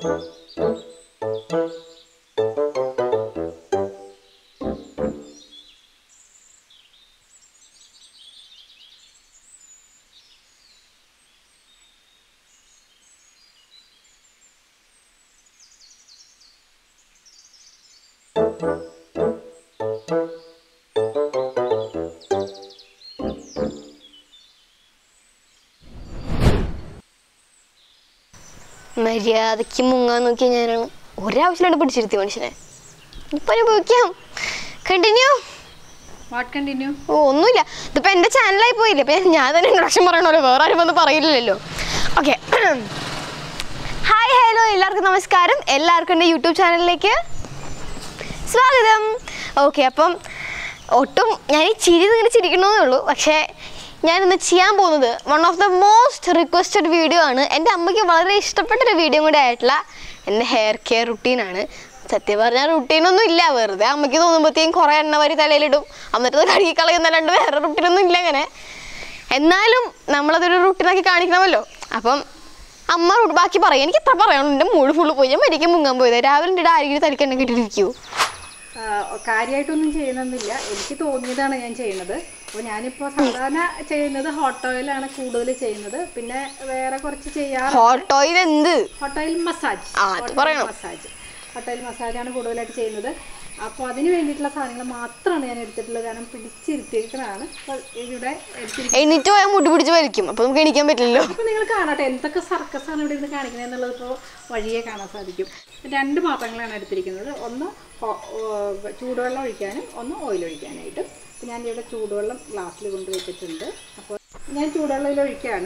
മര്യാദയ്ക്ക് മുങ്ങാൻ നോക്കിയ ഞാനാണ് ഒരാവശ്യമായിട്ട് പിടിച്ചിരുത്തി മനുഷ്യനെ ഇപ്പൊ അനുഭവിക്കാം കണ്ടിന്യൂ വാട്ട് കണ്ടിന്യൂ ഓ ഒന്നുമില്ല ഇതിപ്പോ എന്റെ ചാനലായി പോയില്ലേ ഇപ്പൊ ഞാൻ തന്നെ ഇൻട്രൊഡക്ഷൻ പറയണല്ലോ വേറെ ആരും വന്ന് പറയില്ലല്ലോ ഓക്കെ ഹായ് ഹലോ എല്ലാവർക്കും നമസ്കാരം എല്ലാവർക്കും എൻ്റെ യൂട്യൂബ് ചാനലിലേക്ക് സ്വാഗതം ഓക്കെ അപ്പം ഒട്ടും ഞാൻ ഈ ചിരി ഇങ്ങനെ ചിരിക്കണമെന്നേ ഉള്ളൂ പക്ഷേ ഞാനിന്ന് ചെയ്യാൻ പോകുന്നത് one of the most requested video ആണ് എൻ്റെ അമ്മയ്ക്ക് വളരെ ഇഷ്ടപ്പെട്ട ഒരു വീഡിയോ കൂടെ ആയിട്ടുള്ള എൻ്റെ ഹെയർ കെയർ റുട്ടീനാണ് സത്യം പറഞ്ഞാൽ റുട്ടീനൊന്നും ഇല്ല വെറുതെ അമ്മയ്ക്ക് തോന്നുമ്പോഴത്തേക്കും കുറേ എണ്ണ വരി തലയിലിടും എന്നിട്ട് അത് കഴുകി കളയുന്നല്ലാണ്ട് വേറെ റുട്ടീനൊന്നും ഇല്ല അങ്ങനെ എന്നാലും നമ്മളതൊരു റുട്ടീനാക്കി കാണിക്കണമല്ലോ അപ്പം അമ്മ റു- ബാക്കി പറയാം എനിക്ക് എത്ര പറയണം എൻ്റെ മൂട് ഫുള്ള് പോയി ഞാൻ മരിക്കും മുങ്ങാൻ പോയത് രാവിലെ എൻ്റെ ആരെങ്കിലും തലിക്കെണ്ണ കിട്ടിയിരിക്കൂ കാര്യമായിട്ടൊന്നും ചെയ്യുന്നൊന്നുമില്ല എനിക്ക് തോന്നിയതാണ് ഞാൻ ചെയ്യുന്നത് അപ്പോൾ ഞാനിപ്പോൾ സാധാരണ ചെയ്യുന്നത് ഹോട്ട് ഓയിലാണ് കൂടുതൽ ചെയ്യുന്നത് പിന്നെ വേറെ കുറച്ച് ചെയ്യാറ് ഹോട്ട് ഓയിൽ എന്ത് ഹോട്ട് ഓയിൽ മസാജ് ആ, അത് പറയണം. മസാജ് ഹോട്ട് ഓയിൽ മസാജാണ് കൂടുതലായിട്ട് ചെയ്യുന്നത് അപ്പോൾ അതിന് വേണ്ടിയിട്ടുള്ള സാധനങ്ങൾ മാത്രമാണ് ഞാൻ എടുത്തിട്ടുള്ളത് കാരണം പിടിച്ചിരുത്തിയിരിക്കുന്നതാണ് അപ്പോൾ ഇവിടെ എടുത്തിരിക്കുന്നത് എണീറ്റ് പോയാൽ മുടി പിടിച്ച് വലിക്കും അപ്പോൾ നമുക്ക് എണീക്കാൻ പറ്റില്ലല്ലോ അപ്പോൾ നിങ്ങൾ കാണട്ടെ എന്തൊക്കെ സർക്കസാണ് ഇവിടെ ഇരുന്ന് കാണിക്കുന്നത് എന്നുള്ളത് ഇപ്പോൾ വഴിയെ കാണാൻ സാധിക്കും രണ്ട് പാത്രങ്ങളാണ് എടുത്തിരിക്കുന്നത് ഒന്ന് ഹോ- ഓ- ചൂടുവെള്ളം ഒഴിക്കാനും ഒന്ന് ഓയിൽ ഒഴിക്കാനായിട്ടും അപ്പോൾ ഞാൻ ഇവിടെ ചൂടുവെള്ളം ഗ്ലാസ്സിൽ കൊണ്ട് വെച്ചിട്ടുണ്ട് അപ്പോൾ ഞാൻ ചൂടുവെള്ളത്തിൽ ഒഴിക്കുകയാണ്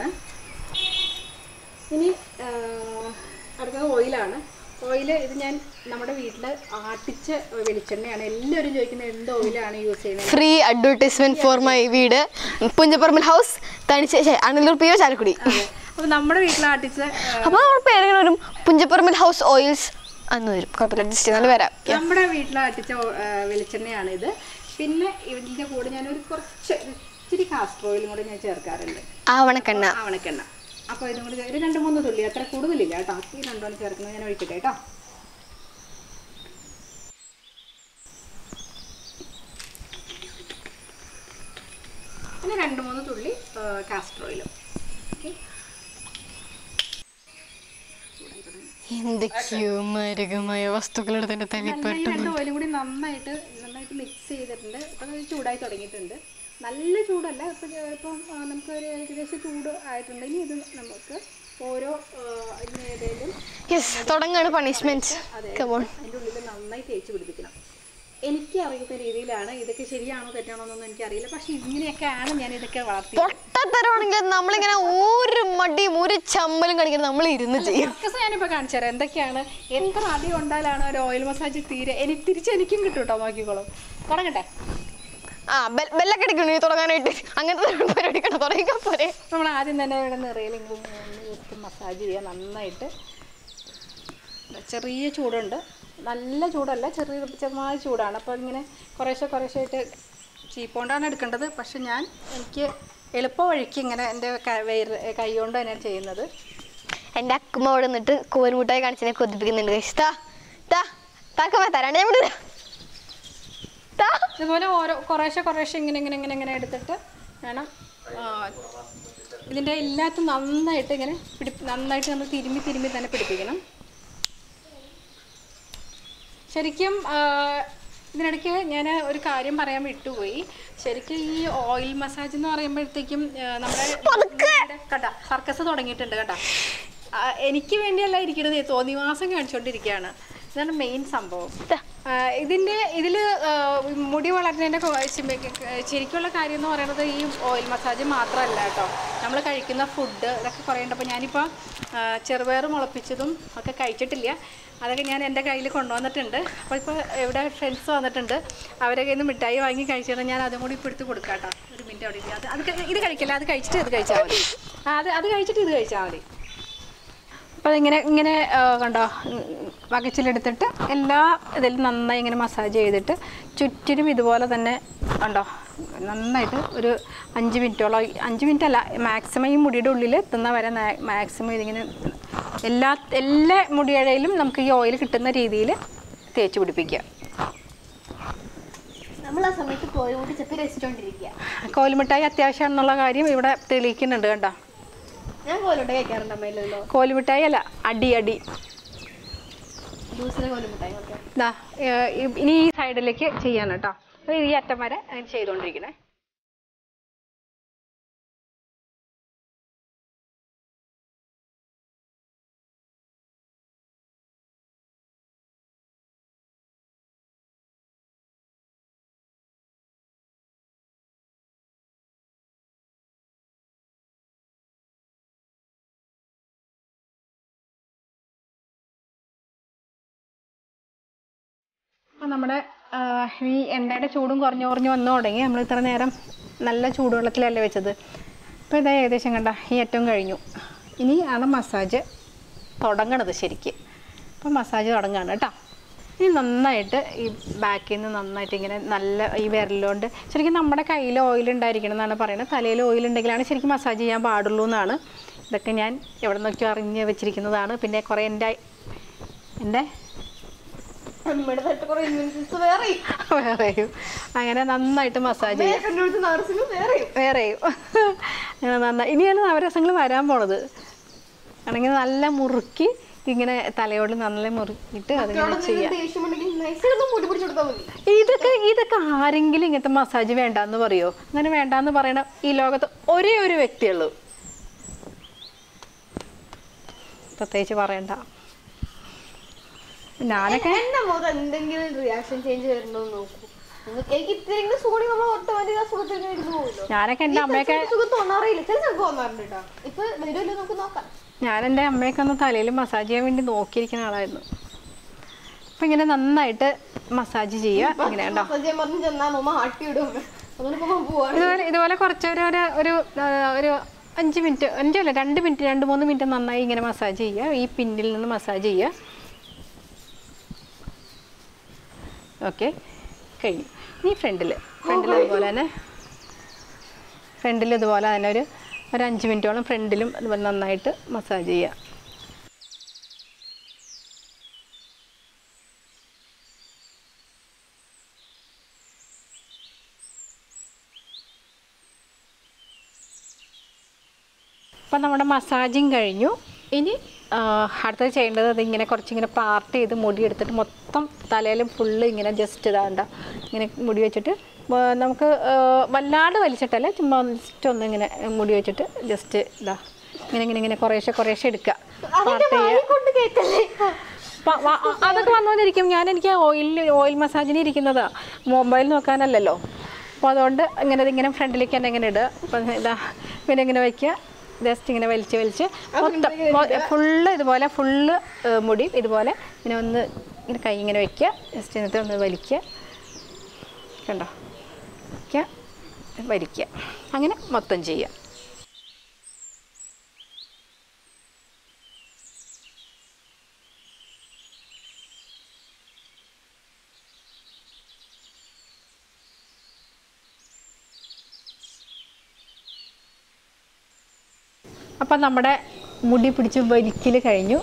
ഇനി ആ, അടുത്തത് ഓയിലാണ് ഓയിൽ ഇത് ഞാൻ നമ്മുടെ വീട്ടിൽ ആട്ടിച്ച വെളിച്ചെണ്ണയാണ് എല്ലാവരും ചോദിക്കുന്നത് എന്ത് ഓയിലാണ് യൂസ് ചെയ്യുന്നത് ഫ്രീ അഡ്വർടൈസ്മെന്റ് ഫോർ മൈ വീട് പുഞ്ചപ്പറമ്പിൽ ഹൗസ് തണിച്ച അണലൂർ പി ഒ ചാലക്കുടി അപ്പോൾ നമ്മുടെ വീട്ടിൽ ആട്ടിച്ച ആ, അപ്പോൾ നമ്മുടെ പേരെങ്ങനെ വരും പുഞ്ചപ്പറമ്പിൽ ഹൗസ് ഓയിൽസ് അന്ന് വരും കുഴപ്പമില്ല അഡ്ജസ്റ്റ് ചെയ്താൽ വരാം നമ്മുടെ വീട്ടിൽ അടിച്ച വെളിച്ചെണ്ണയാണ് ഇത് പിന്നെ ഇതിൻ്റെ കൂടെ ഞാനൊരു കുറച്ച് ഇച്ചിരി കാസ്റ്റർ ഓയിലും കൂടെ ഞാൻ ചേർക്കാറുണ്ട് ആവണക്കണ്ണ ആവണക്കെണ്ണ അപ്പോൾ ഇതും കൂടി ഒരു രണ്ട് മൂന്ന് തുള്ളി അത്ര കൂടുതലില്ല കേട്ടോ ഈ രണ്ടോളം ചേർക്കുന്നത് ഞാൻ ഒഴിക്കട്ടെ കേട്ടോ പിന്നെ രണ്ട് മൂന്ന് തുള്ളി കാസ്റ്റർ ഓയിലും ഓക്കെ എന്തൊക്കെയോ മാരകമായ വസ്തുക്കളെടുത്ത് എൻ്റെ തലയിൽ നല്ല ഈ രണ്ട് ഓയിലും കൂടി നന്നായിട്ട് നന്നായിട്ട് മിക്സ് ചെയ്തിട്ടുണ്ട് ഇപ്പം അത് ചൂടായി തുടങ്ങിയിട്ടുണ്ട് നല്ല ചൂടല്ല ഇപ്പം ഇപ്പം ആ, നമുക്ക് ഒരു ഏകദേശം ചൂട് ആയിട്ടുണ്ട് ഇനി ഇത് നമുക്ക് ഓരോ ആ, ഇനി ഏതെങ്കിലും യെസ് തുടങ്ങാണ് പണിഷ്മെന്റ് കമോൺ അതിൻ്റെ ഉള്ളിൽ നന്നായി തേച്ച് പിടിപ്പിക്കണം എനിക്ക് അറിയുന്ന രീതിയിലാണ് ഇതൊക്കെ ശരിയാണോ തെറ്റാണോ എന്നൊന്നും എനിക്കറിയില്ല പക്ഷെ ഇങ്ങനെയൊക്കെയാണ് ഞാൻ ഇതൊക്കെ വളർത്തി പൊട്ടത്തരമാണെങ്കിൽ നമ്മളിങ്ങനെ ഒരു മടിയും ഒരു ചമ്മലും കാണിക്കുന്നത് നമ്മൾ ഇരുന്ന് ചെയ്യും സർക്കസ് ഞാനിപ്പോൾ കാണിച്ചു തരാം എന്തൊക്കെയാണ് എത്ര അടി ഉണ്ടാലാണ് ഒരു ഓയിൽ മസാജ് തീരെ എനിക്ക് തിരിച്ച് എനിക്കും കിട്ടും കേട്ടോ നോക്കിക്കോളും തുടങ്ങട്ടെ ആ ബെൽ- ബെല്ലൊക്കെ അടിക്കണു ഇനി തുടങ്ങാനായിട്ട് അങ്ങനത്തെ ഒരു പരിപാടി കണ്ടോ തുടങ്ങിക്കാൻ പോരെ നമ്മൾ ആദ്യം തന്നെ ഇവിടെ നിറയിലെങ്കിലും ഇട്ട് മസാജ് ചെയ്യുക നന്നായിട്ട് ചെറിയ ചൂടുണ്ട് നല്ല ചൂടല്ല ചെറിയ ചെറുതായ ചൂടാണ് അപ്പോൾ ഇങ്ങനെ കുറേശ്ശെ കുറേശ്ശെ ആയിട്ട് ചീപ്പോണ്ടാണ് എടുക്കേണ്ടത് പക്ഷെ ഞാൻ എനിക്ക് എളുപ്പ വഴിക്ക് ഇങ്ങനെ എൻ്റെ ക- വയറ് കൈ കൊണ്ട് തന്നെയാണ് ചെയ്യുന്നത് എൻ്റെ അക്കുമ്മ അവിടെ നിന്നിട്ട് കോൽമുട്ടായി കാണിച്ചതിനെ കൊതിപ്പിക്കുന്നുണ്ട് guys. താ താ താക്കമ്മ തരാണ്ട് ഞാൻ വിടില്ല താ ഇതുപോലെ ഓരോ കുറേശ്ശെ കുറേശ്ശെ ഇങ്ങനെ ഇങ്ങനെ ഇങ്ങനെ ഇങ്ങനെ എടുത്തിട്ട് വേണം ആ, ഇതിൻ്റെ എല്ലാത്തും നന്നായിട്ട് ഇങ്ങനെ പിടി നന്നായിട്ട് നമ്മൾ തിരുമ്മി തിരുമ്മി തന്നെ പിടിപ്പിക്കണം ശരിക്കും ആ, ഇതിനിടയ്ക്ക് ഞാൻ ഒരു കാര്യം പറയാൻ വിട്ടുപോയി ശരിക്കും ഈ ഓയിൽ മസാജ് എന്ന് പറയുമ്പോഴത്തേക്കും ആ, നമ്മുടെ കണ്ട സർക്കസ് തുടങ്ങിയിട്ടുണ്ട് കേട്ടോ ആ, എനിക്ക് വേണ്ടിയല്ല ഇരിക്കുന്നത് തോന്നിവാസം കാണിച്ചുകൊണ്ടിരിക്കുകയാണ് ഇതാണ് മെയിൻ സംഭവം ആ, ഇതിൻ്റെ ഇതിൽ മുടി വളരുന്നതിൻ്റെ കൊ- ശി- ശരിക്കുള്ള കാര്യം എന്ന് പറയുന്നത് ഈ ഓയിൽ മസാജ് മാത്രമല്ല കേട്ടോ നമ്മൾ കഴിക്കുന്ന ഫുഡ് ഇതൊക്കെ കുറേ ഉണ്ട് അപ്പോൾ ഞാനിപ്പോൾ ആ, ചെറുപയർ മുളപ്പിച്ചതും ഒക്കെ കഴിച്ചിട്ടില്ല അതൊക്കെ ഞാൻ എൻ്റെ കയ്യിൽ കൊണ്ടുവന്നിട്ടുണ്ട് അപ്പോൾ ഇപ്പോൾ ഇവിടെ ഫ്രണ്ട്സ് വന്നിട്ടുണ്ട് അവരെ കയ്യിൽ നിന്ന് മിഠായി വാങ്ങി കഴിച്ചാൽ ഞാൻ അതും കൂടി ഇപ്പോൾ എടുത്ത് കൊടുക്കാം കേട്ടോ ഒരു മിനിറ്റ് അവിടെ ഇരി. അത് അത് ക- ഇത് കഴിക്കില്ല അത് കഴിച്ചിട്ട് ഇത് കഴിച്ചാൽ മതി ആ, അത് അത് കഴിച്ചിട്ട് ഇത് കഴിച്ചാൽ മതി അപ്പോൾ ഇങ്ങനെ ഇങ്ങനെ ആ, കണ്ടോ ഉം, വകച്ചിലെടുത്തിട്ട് എല്ലാ ഇതിലും നന്നായി ഇങ്ങനെ മസാജ് ചെയ്തിട്ട് ചുറ്റിനും ഇതുപോലെ തന്നെ കണ്ടോ നന്നായിട്ട് ഒരു അഞ്ച് മിനിറ്റോളം അഞ്ച് മിനിറ്റ് അല്ല മാക്സിമം ഈ മുടിയുടെ ഉള്ളിൽ എത്തുന്ന വരെ മാക്സിമം ഇതിങ്ങനെ എല്ലാ എല്ലാ മുടിയിഴയിലും നമുക്ക് ഈ ഓയിൽ കിട്ടുന്ന രീതിയിൽ തേച്ച് പിടിപ്പിക്കുക നമ്മൾ ആ സമയത്ത് കോഴിമുട്ടി ചെപ്പി രസിച്ചോണ്ടിരിക്കുക കോലുമിഠായി അത്യാവശ്യമാണെന്നുള്ള കാര്യം ഇവിടെ തെളിയിക്കുന്നുണ്ട് കണ്ടോ ഞാൻ കോലുമുട്ട കഴിക്കാറുണ്ട് അമ്മയിലല്ലോ കോലുമിഠായി അല്ല അടി അടി ജ്യൂസിലെ കോലുമുട്ടായി ഓക്കെ ദാ, ഏർ, ഇ- ഇനി ഈ സൈഡിലേക്ക് ചെയ്യാൻ കേട്ടോ അപ്പോൾ ഈ അറ്റം വരെ അങ്ങനെ ചെയ്തുകൊണ്ടിരിക്കണേ അപ്പോൾ നമ്മുടെ ആ, ഈ എണ്ണയുടെ ചൂടും കുറഞ്ഞു കുറഞ്ഞു വന്നു തുടങ്ങി നമ്മൾ ഇത്ര നേരം നല്ല ചൂടുവെള്ളത്തിലല്ലേ വെച്ചത് അപ്പോൾ ഇതാ ഏകദേശം കണ്ട ഈ ഏറ്റവും കഴിഞ്ഞു ഇനി ആണ് മസാജ് തുടങ്ങണത് ശരിക്ക് അപ്പോൾ മസാജ് തുടങ്ങുകയാണ് കേട്ടോ ഇനി നന്നായിട്ട് ഈ ബാക്കിൽ നിന്ന് നന്നായിട്ട് ഇങ്ങനെ നല്ല ഈ വിരലുകൊണ്ട് ശരിക്കും നമ്മുടെ കയ്യിൽ ഓയിൽ ഉണ്ടായിരിക്കണം എന്നാണ് പറയുന്നത് തലയിൽ ഓയിൽ ഉണ്ടെങ്കിലാണ് ശരിക്കും മസാജ് ചെയ്യാൻ പാടുള്ളൂ എന്നാണ് ഇതൊക്കെ ഞാൻ എവിടെ നോക്കിയോ അറിഞ്ഞ് വെച്ചിരിക്കുന്നതാണ് പിന്നെ കുറേ എൻ്റെ എൻ്റെ അമ്മയുടെ തട്ട് കുറെ ഇൻവെൻഷൻസ് വേറെ വേറെയും അങ്ങനെ നന്നായിട്ട് മസാജ് ചെയ്യാം കണ്ടുപിടിച്ച് നർസിനും വേറെ വേറെയും അങ്ങനെ നന്നായി ഇനിയാണ് നവരസങ്ങൾ വരാൻ പോണത് ആണെങ്കിൽ നല്ല മുറുക്കി ഇങ്ങനെ തലയോട് നല്ല മുറുക്കിയിട്ട് അതിങ്ങനെ ചെയ്യാം ദേഷ്യം ഉണ്ടെങ്കിൽ നൈസായിട്ട് മുടി പിടിച്ചു കൊടുത്താൽ മതി ഇതൊക്കെ ഇതൊക്കെ ആരെങ്കിലും ഇങ്ങനത്തെ മസാജ് വേണ്ടാന്ന് പറയോ അങ്ങനെ വേണ്ടാന്ന് പറയണ ഈ ലോകത്ത് ഒരേ ഒരു വ്യക്തിയുള്ളൂ പ്രത്യേകിച്ച് പറയണ്ട ഞാനൊക്കെ എന്റെ മുഖത്ത് എന്തെങ്കിലും റിയാക്ഷൻ ചേഞ്ച് വരുന്നുണ്ടോ എന്ന് നോക്കൂ നിങ്ങൾക്ക് എനിക്ക് ഇത്തിരി സുഖം നമ്മൾ ഓട്ടോമാറ്റിക് ആ സുഖത്തിൽ ഇരുന്ന് പോകുമല്ലോ ഞാനൊക്കെ എൻ്റെ അമ്മയൊക്കെ സുഖം തോന്നാറില്ല ചില ചിലപ്പോൾ തോന്നാറുണ്ട് കേട്ടോ ഇപ്പൊ വരുമല്ലോ നമുക്ക് നോക്കാം ഞാൻ എൻ്റെ അമ്മയൊക്കെ ഒന്ന് തലയിൽ മസാജ് ചെയ്യാൻ വേണ്ടി നോക്കിയിരിക്കുന്ന ആളായിരുന്നു അപ്പം ഇങ്ങനെ നന്നായിട്ട് മസാജ് ചെയ്യുക ഇങ്ങനെ ഉണ്ടോ മസാജ് ചെയ്യാൻ പറഞ്ഞ് ചെന്നാൽ നമ്മ ആട്ടി വിടും അതുകൊണ്ട് ഇപ്പൊ നമ്മ പോവാണ് ഇതുപോലെ ഇതുപോലെ കുറച്ച് ഒരു ഒരു ഒരു ആ, ഒരു അഞ്ച് മിനിറ്റ് അഞ്ചല്ല രണ്ട് മിനിറ്റ് രണ്ട് മൂന്ന് മിനിറ്റ് നന്നായി ഇങ്ങനെ മസാജ് ചെയ്യുക ഈ പിന്നിൽ നിന്ന് മസാജ് ചെയ്യുക ഓക്കെ കഴിഞ്ഞു ഇനി ഫ്രണ്ടിൽ ഫ്രണ്ടിൽ അതുപോലെ തന്നെ ഫ്രണ്ടിൽ ഇതുപോലെ തന്നെ ഒരു ഒരു അഞ്ച് മിനിറ്റോളം ഫ്രണ്ടിലും അതുപോലെ നന്നായിട്ട് മസാജ് ചെയ്യുക അപ്പം നമ്മുടെ മസാജിങ് കഴിഞ്ഞു ഇനി ആ, അടുത്തത് ചെയ്യേണ്ടത് അതിങ്ങനെ കുറച്ചിങ്ങനെ പാർട്ട് ചെയ്ത് മുടി എടുത്തിട്ട് മൊത്തം തലയിലും ഫുള്ള് ഇങ്ങനെ ജസ്റ്റ് ഇതാണ്ട ഇങ്ങനെ മുടി വെച്ചിട്ട് ആ, നമുക്ക് ആ, വല്ലാണ്ട് വലിച്ചിട്ടല്ല ചുമ്മാ ജസ്റ്റ് ഒന്ന് ഇങ്ങനെ മുടി വെച്ചിട്ട് ജസ്റ്റ് ഇതാ ഇങ്ങനെ ഇങ്ങനെ ഇങ്ങനെ കുറേശ്ശെ കുറേശ്ശെ എടുക്കുക പാർട്ട് ചെയ്യുക കൊണ്ട് കേട്ടല്ലേ പ- വ- അ- അതൊക്കെ വന്നുകൊണ്ടിരിക്കും ഞാൻ എനിക്ക് ഓയിൽ ഓയിൽ മസാജിന് ഇരിക്കുന്നതാ മൊബൈൽ നോക്കാനല്ലല്ലോ അപ്പോൾ അതുകൊണ്ട് ഇങ്ങനെ ഇതിങ്ങനെ ഫ്രണ്ടിലേക്ക് തന്നെ ഇങ്ങനെ ഇടുക അപ്പം ഇതാ പിന്നെ ഇങ്ങനെ വയ്ക്കുക ജസ്റ്റ് ഇങ്ങനെ വലിച്ച് വലിച്ച് മൊത്തം ഫുള്ള് ഇതുപോലെ ഫുള്ള് മുടി ഇതുപോലെ ഇങ്ങനെ ഒന്ന് ഇങ്ങനെ കൈ ഇങ്ങനെ വയ്ക്കുക ജസ്റ്റ് എന്നിട്ട് ഒന്ന് വലിക്കുക കണ്ടോ വയ്ക്കുക വലിക്കുക അങ്ങനെ മൊത്തം ചെയ്യുക അപ്പം നമ്മുടെ മുടി പിടിച്ച് വലിക്കൽ കഴിഞ്ഞു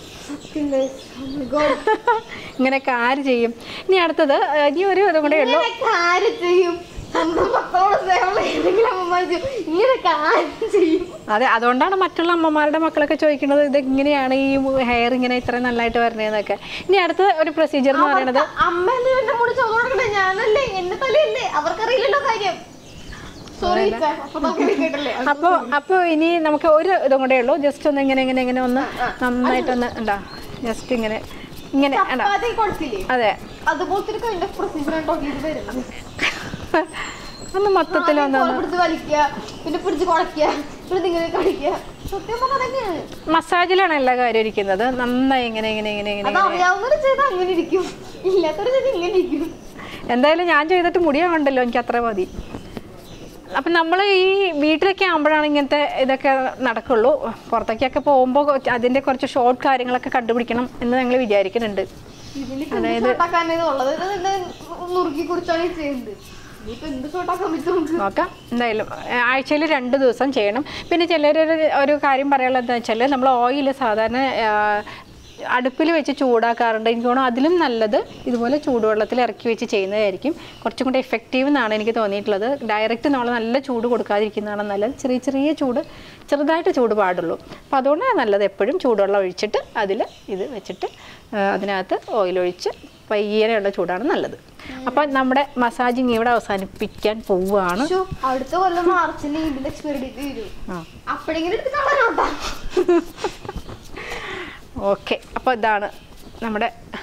ഇങ്ങനെ കാര് ചെയ്യും ഇനി അടുത്തത് ഏഹ്, ഇനി ഒരു ഇതും കൂടെ ഉള്ളൂ കാര്യം ചെയ്യും സ്വന്തം മക്കളോട് സ്നേഹമുള്ള ഏതെങ്കിലും അമ്മമാർ ചെയ്യും ഇങ്ങനെ കാര്യം ചെയ്യും അതെ അതുകൊണ്ടാണ് മറ്റുള്ള അമ്മമാരുടെ മക്കളൊക്കെ ചോദിക്കുന്നത് ഇത് ഇങ്ങനെയാണ് ഈ ഹെയർ ഇങ്ങനെ ഇത്ര നല്ലതായിട്ട് വരണേന്നൊക്കെ ഇനി അടുത്ത ഒരു പ്രൊസീജിയർ എന്ന് പറയുന്നത് അമ്മ എന്ത് എന്നെ കൂടെ ചോറ് കൊടുക്കണേ ഞാനല്ലേ എന്റെ തലയല്ലേ അവർക്കറിയില്ലല്ലോ കാര്യം സോറി അപ്പൊ നമുക്ക് കേട്ടല്ലേ അപ്പോൾ അപ്പോൾ ഇനി നമുക്ക് ഒരു ഇതും കൂടെ ഉള്ളൂ ജസ്റ്റ് ഒന്ന് ഇങ്ങനെ ഇങ്ങനെ ഇങ്ങനെ ഒന്ന് നന്നായിട്ടൊന്ന് ഉണ്ടാ ജസ്റ്റ് ഇങ്ങനെ ഇങ്ങനെ ഉണ്ടാ ചപ്പാത്തി കൊടുത്തില്ലേ അതെ അതുപോലത്തെ ഒരു കൈൻഡ് ഓഫ് പ്രൊസീജിയർ ആണ് കേട്ടോ ഇത് വരുന്നത് ഒന്ന് മൊത്തത്തിലൊന്ന് കോൾ പിടിച്ച് വലിക്കുക പിന്നെ പിടിച്ച് കുഴക്കുക പിന്നെ ഇങ്ങനെ കളിക്കുക സത്യം പറഞ്ഞാൽ അതൊക്കെയാണ് മസാജിലാണ് എല്ലാ കാര്യം ഇരിക്കുന്നത് നന്നായി ഇങ്ങനെ ഇങ്ങനെ ഇങ്ങനെ ഇങ്ങനെ അത് അറിയാവുന്നവര് ചെയ്ത് അങ്ങനെ ഇരിക്കും ഇല്ലാത്തവര് ചെയ്ത് ഇങ്ങനെ ഇരിക്കും എന്തായാലും ഞാൻ ചെയ്തിട്ട് മുടിയാവണ്ടല്ലോ എനിക്ക് അത്ര മതി അപ്പം നമ്മൾ ഈ വീട്ടിലൊക്കെ ആകുമ്പോഴാണ് ഇങ്ങനത്തെ ഇതൊക്കെ നടക്കുള്ളൂ പുറത്തേക്കൊക്കെ പോകുമ്പോൾ അതിൻ്റെ കുറച്ച് ഷോർട്ട് കാര്യങ്ങളൊക്കെ കണ്ടുപിടിക്കണം എന്ന് ഞങ്ങൾ വിചാരിക്കുന്നുണ്ട് ഇതിൽ ഷോട്ടാക്കാനേ ഉള്ളത് ഇത് തന്നെ നുറുക്കി കുറിച്ചാണ് ഈ ചെയ്യുന്നത് ഇനിയിപ്പോ എന്ത് ഷോട്ടാക്കാൻ പറ്റും നമുക്ക് നോക്കാം എന്തായാലും ആഴ്ചയിൽ രണ്ട് ദിവസം ചെയ്യണം പിന്നെ ചിലരൊരു ഒരു കാര്യം പറയാനുള്ളത് എന്താ വെച്ചാൽ നമ്മൾ ഓയിൽ സാധാരണ അടുപ്പിൽ വെച്ച് ചൂടാക്കാറുണ്ട് എനിക്ക് തോന്നുന്നു അതിലും നല്ലത് ഇതുപോലെ ചൂടുവെള്ളത്തിൽ ഇറക്കി വെച്ച് ചെയ്യുന്നതായിരിക്കും കുറച്ചും കൂടി എഫക്റ്റീവ് എന്നാണ് എനിക്ക് തോന്നിയിട്ടുള്ളത് ഡയറക്റ്റ് നമ്മൾ നല്ല ചൂട് കൊടുക്കാതിരിക്കുന്നതാണ് നല്ലത് ചെറിയ ചെറിയ ചൂട് ചെറുതായിട്ട് ചൂട് പാടുള്ളൂ അപ്പോൾ അതുകൊണ്ടാണ് നല്ലത് എപ്പോഴും ചൂടുവെള്ളം ഒഴിച്ചിട്ട് അതിൽ ഇത് വെച്ചിട്ട് ആ, അതിനകത്ത് ഓയിൽ ഒഴിച്ച് പയ്യനെയുള്ള ചൂടാണ് നല്ലത് അപ്പം നമ്മുടെ മസാജിങ് ഇവിടെ അവസാനിപ്പിക്കാൻ പോവുകയാണ് ശ്ശോ, അടുത്ത കൊല്ലം മാർച്ചിൽ ഇതിന്റെ എക്സ്പയറി ഡേറ്റ് വരും ആ അപ്പോഴെങ്കിലും എടുത്ത് കളയാനോട്ടാ ഓക്കെ അപ്പോൾ ഇതാണ് നമ്മുടെ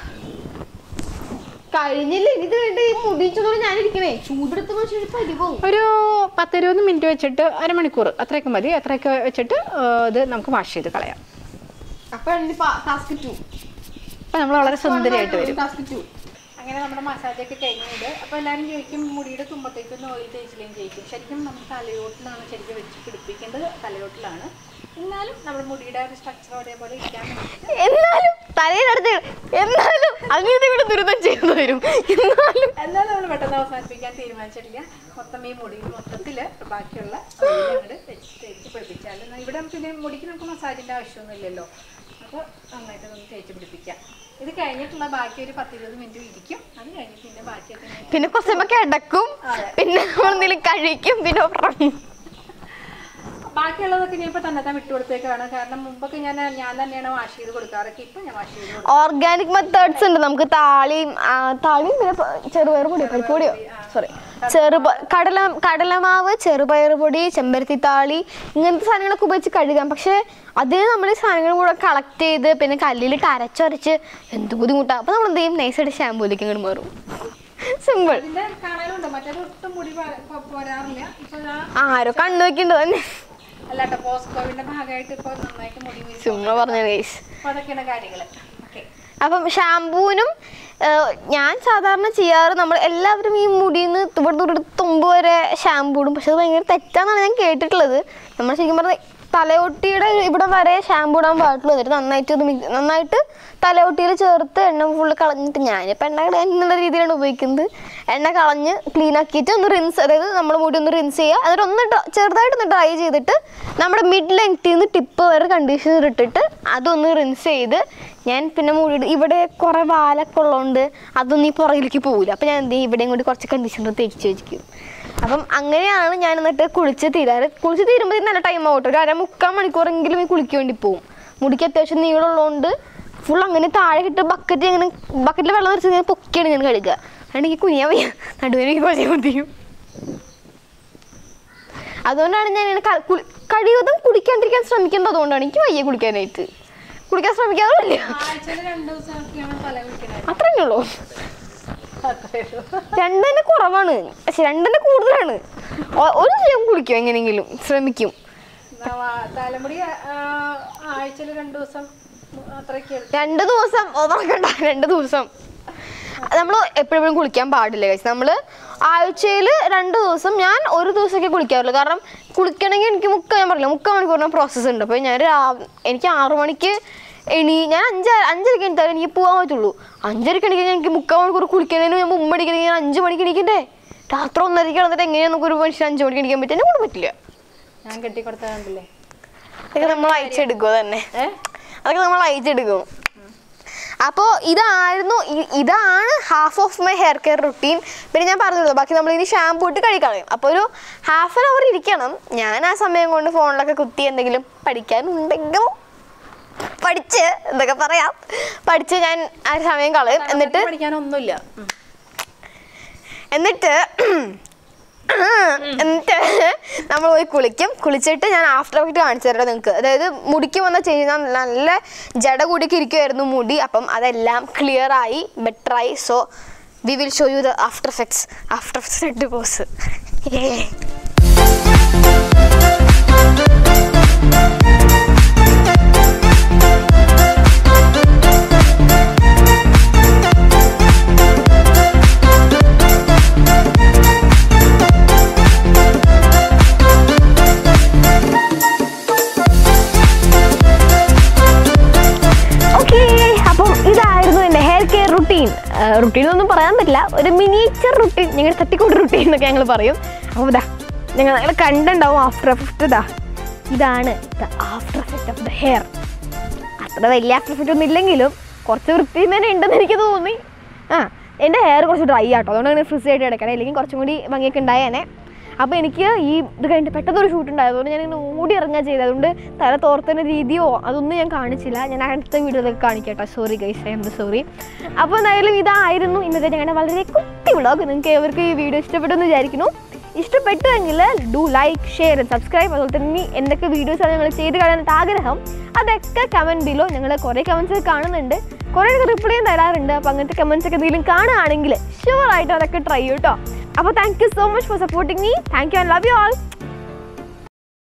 കഴിഞ്ഞില്ല ഇനി ഇത് വേണ്ട ഈ മുടിച്ചതോടെ ഞാനിരിക്കണേ ചൂടെടുത്ത് മനുഷ്യർ പരിപോകും ഒരു പത്തിരുപത് മിനിറ്റ് വെച്ചിട്ട് അരമണിക്കൂർ അത്രയൊക്കെ മതി അത്രയൊക്കെ വെച്ചിട്ട് ആ, ഇത് നമുക്ക് വാഷ് ചെയ്ത് കളയാം അപ്പൊ ടാസ്ക് ടു അപ്പോൾ നമ്മൾ വളരെ സുന്ദരിയായിട്ട് വരും ടാസ്ക് ടു അങ്ങനെ നമ്മുടെ മസാജൊക്കെ കഴിഞ്ഞത് അപ്പോൾ എല്ലാവരും ചോദിക്കും മുടിയുടെ തുമ്പത്തേക്കൊന്ന് ഓയിൽ തേച്ചില്ലേയും ചോദിക്കും ശരിക്കും നമ്മൾ തലയോട്ടിലാണ് ശരിക്കും വെച്ച് പിടിപ്പിക്കേണ്ടത് തലയോട്ടിലാണ് എന്നാലും നമ്മുടെ മുടിയുടെ ഒരു സ്ട്രക്ചർ ഒരേപോലെ ഇരിക്കാൻ വേണ്ടി എന്നാലും തലയിലടുത്ത് എന്നാലും അങ്ങനെ ഇവിടെ ദുരിതം ചെയ്തു വരും എന്നാലും എന്നാൽ നമ്മൾ പെട്ടെന്ന് അവസാനിപ്പിക്കാൻ തീരുമാനിച്ചിട്ടില്ല മൊത്തം ഈ മുടി മൊത്തത്തിൽ ബാക്കിയുള്ള അങ്ങോട്ട് വെച്ച് തേച്ച് പിടിപ്പിച്ചാൽ എന്നാൽ ഇവിടെ പിന്നെ മുടിക്ക് നമുക്ക് മസാജിൻ്റെ ആവശ്യമൊന്നുമില്ലല്ലോ അപ്പോൾ നന്നായിട്ട് ഒന്ന് തേച്ച് പിടിപ്പിക്കാം ഇത് കഴിഞ്ഞിട്ടുള്ള ബാക്കി ഒരു പത്തിരുപത് മിനിറ്റ് ഇരിക്കും അത് കഴിഞ്ഞ് പിന്നെ ബാക്കിയൊക്കെ ഞാൻ പിന്നെ കുറച്ചൊക്കെ കിടക്കും പിന്നെ നമ്മൾ എന്തെങ്കിലും കഴിക്കും പിന്നെ ഉറങ്ങും ബാക്കിയുള്ളതൊക്കെ ഞാൻ ഇപ്പോൾ തന്നെ തന്നെ വിട്ടുകൊടുത്തേക്കാണ് കാരണം മുമ്പൊക്കെ ഞാൻ ഞാൻ തന്നെയാണ് വാഷ് ചെയ്ത് കൊടുക്കാറൊക്കെ ഇപ്പം ഞാൻ വാഷ് ചെയ്ത് കൊടുക്കും ഓർഗാനിക് മെത്തേഡ്സ് ഉണ്ട് നമുക്ക് താളിയും ആ, താളിയും പിന്നെ പ- ചെറുപയർ പൊടിയോ പരിപ്പ് പൊടിയോ സോറി ചെറുപ കടല കടലമാവ് ചെറുപയർ പൊടി ചെമ്പരത്തി താളി ഇങ്ങനത്തെ സാധനങ്ങളൊക്കെ ഉപയോഗിച്ച് കഴുകാം പക്ഷെ അതിന് നമ്മൾ ഈ സാധനങ്ങളും കൂടെ കളക്ട് ചെയ്ത് പിന്നെ കല്ലിലിട്ട് അരച്ചരച്ച് എന്ത് ബുദ്ധിമുട്ടാണ് അപ്പോൾ നമ്മൾ എന്ത് ചെയ്യും നൈസായിട്ട് ഷാമ്പൂലേക്ക് ഇങ്ങോട്ട് മാറും സിമ്പിൾ ഇതിൻ്റെ കാണാനുണ്ട് മറ്റേത് ഒട്ടും മുടി പോ- പോ- പോരാറില്ല ഇപ്പോൾ ആരോ കണ്ണു വെക്കേണ്ടത് തന്നെ അല്ലാട്ടോ പോസ്കോവിൻ്റെ ഭാഗമായിട്ട് ഇപ്പോൾ നന്നായിട്ട് മുടി വീഴ്ച ചുമ്മാ പറഞ്ഞ ഗൈസ് അപ്പോൾ അതൊക്കെയാണ് കാര്യങ്ങൾ ഓക്കെ അപ്പം ഷാമ്പൂവിനും ഏഹ്, ഞാൻ സാധാരണ ചെയ്യാറ് നമ്മൾ എല്ലാവരും ഈ മുടിയിൽ നിന്ന് ഇവിടെ തൊട്ട് തുമ്പ് വരെ ഷാമ്പൂ ഇടും പക്ഷെ അത് ഭയങ്കര തെറ്റാന്നാണ് ഞാൻ കേട്ടിട്ടുള്ളത് നമ്മൾ ശരിക്കും പറഞ്ഞാൽ തലയൊട്ടിയുടെ ഇവിടെ വരെ ഷാമ്പൂ ഇടാൻ പാടുള്ളൂ എന്നിട്ട് നന്നായിട്ട് ഇത് mix- നന്നായിട്ട് തലയൊട്ടിയിൽ ചേർത്ത് എണ്ണ ഫുള്ള് കളഞ്ഞിട്ട് ഞാനിപ്പോൾ എണ്ണ കളയാൻ എന്നുള്ള രീതിയിലാണ് ഉപയോഗിക്കുന്നത് എണ്ണ കളഞ്ഞ് ക്ലീൻ ആക്കിയിട്ട് ഒന്ന് റിൻസ് അതായത് നമ്മൾ മുടി ഒന്ന് റിൻസ് ചെയ്യുക എന്നിട്ട് ഒന്ന് dr- ചെറുതായിട്ട് ഒന്ന് ഡ്രൈ ചെയ്തിട്ട് നമ്മുടെ മിഡ് ലെങ്ത്തിൽ നിന്ന് ടിപ്പ് വരെ കണ്ടീഷണർ ഇട്ടിട്ട് അതൊന്ന് റിൻസ് ചെയ്ത് ഞാൻ പിന്നെ മുടി ഇവിടെ കുറേ വാലൊക്കെ ഉള്ളതുകൊണ്ട് അതൊന്നും ഈ പുറകിലേക്ക് പോകില്ല അപ്പം ഞാൻ എന്ത് ചെയ്യും ഇവിടെയും കൂടി കുറച്ച് കണ്ടീഷണർ തേച്ച് വെച്ചിരിക്കും അപ്പം അങ്ങനെയാണ് ഞാൻ എന്നിട്ട് കുളിച്ച് തീരാറ് കുളിച്ച് തീരുമ്പോൾ നല്ല ടൈം ആവട്ടെ ഒരു അര മുക്കാൽ മണിക്കൂറെങ്കിലും ഈ കുളിക്ക് വേണ്ടി പോകും മുടിക്ക് അത്യാവശ്യം നീളമുള്ളതുകൊണ്ട് ഫുൾ അങ്ങനെ താഴെ ഇട്ട് ബക്കറ്റ് ഇങ്ങനെ ബക്കറ്റിൽ വെള്ളം നിറച്ച് ഇങ്ങനെ പൊക്കിയാണ് ഞാൻ കഴുകുക അതുകൊണ്ട് എനിക്ക് കുനിയാൻ വയ്യ നടുവേനെനിക്ക് കുറച്ച് ബുദ്ധിയും അതുകൊണ്ടാണ് ഞാൻ ഇങ്ങനെ ക- കുളി- കഴിവതും കുടിക്കാണ്ടിരിക്കാൻ ശ്രമിക്കുന്നത് അതുകൊണ്ടാണ് എനിക്ക് വയ്യ കുടിക്കാനായിട്ട് കുടിക്കാൻ ശ്രമിക്കാറില്ല ആഴ്ചയിൽ രണ്ട് ദിവസമൊക്കെയാണ് തല കുളിക്കണത് അത്രേ ഉള്ളൂ അത്രേ ഉള്ളൂ രണ്ടെന്നെ കുറവാണ് പക്ഷെ രണ്ടെന്നെ കൂടുതലാണ് ഒ- ഒരു ദിവസം കുളിക്കും എങ്ങനെയെങ്കിലും ശ്രമിക്കും എന്നാ വാ- തലമുടി ആഴ്ചയിൽ രണ്ട് ദിവസം അത്രയൊക്കെ രണ്ട് ദിവസം ഓർക്കണ്ട രണ്ട് ദിവസം നമ്മൾ എപ്പോഴും കുളിക്കാൻ പാടില്ല കഴിച്ച് നമ്മൾ ആഴ്ചയിൽ രണ്ട് ദിവസം ഞാൻ ഒരു ദിവസമൊക്കെ കുളിക്കാറുള്ളൂ കാരണം കുളിക്കണമെങ്കിൽ എനിക്ക് മുക്കാൽ ഞാൻ പറഞ്ഞില്ല മുക്കാൽ മണിക്കൂറിന് പ്രോസസ്സ് ഉണ്ട് അപ്പോൾ ഞാൻ രാ- എനിക്ക് ആറു മണിക്ക് എണീ ഞാൻ അഞ്ച് അഞ്ചരക്ക് എണീറ്റാലും എനിക്ക് പോകാൻ പറ്റുള്ളൂ അഞ്ചരക്ക് എണീക്കാൻ എനിക്ക് മുക്കാൽ മണിക്കൂർ കുളിക്കണതിന് ഞാൻ മുമ്പ് എണീക്കണമെങ്കിൽ ഞാൻ അഞ്ച് മണിക്ക് എണീക്കണ്ടേ രാത്രി ഒന്നരക്ക് കിടന്നിട്ട് എങ്ങനെയാണ് നമുക്ക് ഒരു മനുഷ്യൻ അഞ്ച് മണിക്ക് എണീക്കാൻ പറ്റും എന്നെ കൊണ്ട് പറ്റില്ല ഞാൻ കെട്ടിക്കൊടുത്ത കണ്ടില്ലേ അതൊക്കെ നമ്മൾ അയച്ചെടുക്കുക തന്നെ ഏ അതൊക്കെ നമ്മൾ അയച്ചെടുക്കും അപ്പോൾ ഇതായിരുന്നു ഇ- ഇതാണ് half of my hair care routine പിന്നെ ഞാൻ പറഞ്ഞല്ലോ ബാക്കി നമ്മൾ ഇനി ഷാമ്പൂ ഇട്ട് കഴിക്കളയും അപ്പോൾ ഒരു ഹാഫ് ആൻ അവർ ഇരിക്കണം ഞാൻ ആ സമയം കൊണ്ട് ഫോണിലൊക്കെ കുത്തി എന്തെങ്കിലും പഠിക്കാനുണ്ടെങ്കിൽ പഠിച്ച് എന്തൊക്കെ പറയാം പഠിച്ച് ഞാൻ ആ ഒരു സമയം കളയും എന്നിട്ട് പഠിക്കാനൊന്നുമില്ല ഉം. എന്നിട്ട് എന്നിട്ട് നമ്മൾ പോയി കുളിക്കും കുളിച്ചിട്ട് ഞാൻ ആഫ്റ്റർ എഫക്റ്റ് കാണിച്ചു തരാം നിങ്ങൾക്ക് അതായത് മുടിക്ക് വന്ന ചേഞ്ച് നല്ല ജട കൂടിയൊക്കെ ഇരിക്കുമായിരുന്നു മുടി അപ്പം അതെല്ലാം ക്ലിയർ ആയി ബെറ്റർ ആയി so we will show you the after effects after effects red pose okay അപ്പം ഇതായിരുന്നു എൻ്റെ ഹെയർ കെയർ റുട്ടീൻ റുട്ടീൻ ഒന്നും പറയാൻ പറ്റില്ല അല്ല ഒരു മിനിയേച്ചർ റുട്ടീൻ ഞങ്ങളുടെ തട്ടിക്കൂട്ട് റുട്ടീൻ എന്നൊക്കെ ഞങ്ങൾ പറയും അപ്പോൾ ഇതാ ഞങ്ങൾ നിങ്ങൾ കണ്ടുണ്ടാവും ആഫ്റ്റർ എഫക്റ്റ് ഇതാ ഇതാണ് the after effect of the hair അത്ര വലിയ ആഫ്റ്റർ എഫക്റ്റ് ഒന്നും ഇല്ലെങ്കിലും കുറച്ച് വൃത്തി തന്നെ ഉണ്ടെന്ന് എനിക്ക് തോന്നി ആ എൻ്റെ ഹെയർ കുറച്ച് ഡ്രൈ ആട്ടോ അതുകൊണ്ടാണ് ഫ്രിസ് ആയിട്ട് കിടക്കണേ അല്ലെങ്കിൽ കുറച്ചും കൂടി ഭംഗിയൊക്കെ ഉണ്ടായേനെ അപ്പോൾ എനിക്ക് ഈ ഇത് കഴിഞ്ഞിട്ട് പെട്ടെന്നൊരു ഷൂട്ട് ഉണ്ടായതുകൊണ്ട് ഞാൻ ഇങ്ങനെ ഓടി ഇറങ്ങുക ചെയ്തത് അതുകൊണ്ട് തല തോർത്തുന്ന രീതിയോ അതൊന്നും ഞാൻ കാണിച്ചില്ല ഞാൻ അടുത്ത വീഡിയോയിലൊക്കെ കാണിക്കാം കേട്ടോ sorry guys I'm sorry അപ്പോൾ എന്തായാലും ഇതായിരുന്നു ഇന്നത്തെ ഞങ്ങളുടെ വളരെ കുട്ടി വ്ളോഗ് നിങ്ങൾക്ക് ഏവർക്ക് ഈ വീഡിയോ ഇഷ്ടപ്പെട്ടെന്ന് വിചാരിക്കുന്നു ഇഷ്ടപ്പെട്ടുവെങ്കിൽ ഡു ലൈക്ക് ഷെയർ സബ്സ്ക്രൈബ് അതുപോലെ തന്നെ ഇനി എന്തൊക്കെ വീഡിയോസാണ് ഞങ്ങൾ ചെയ്ത് കാണാനായിട്ട് ആഗ്രഹം അതൊക്കെ കമൻറ്റ് ബിലോ ഞങ്ങൾ കുറേ കമൻസ് ഒക്കെ കാണുന്നുണ്ട് കുറേ റിപ്ലൈയും തരാറുണ്ട് അപ്പോൾ അങ്ങനത്തെ കമൻസ് ഒക്കെ എന്തെങ്കിലും കാണുകയാണെങ്കിൽ ഷുവർ ആയിട്ട് അതൊക്കെ ട്രൈ ചെയ്യും കേട്ടോ അപ്പോൾ thank you so much for supporting me thank you and love you all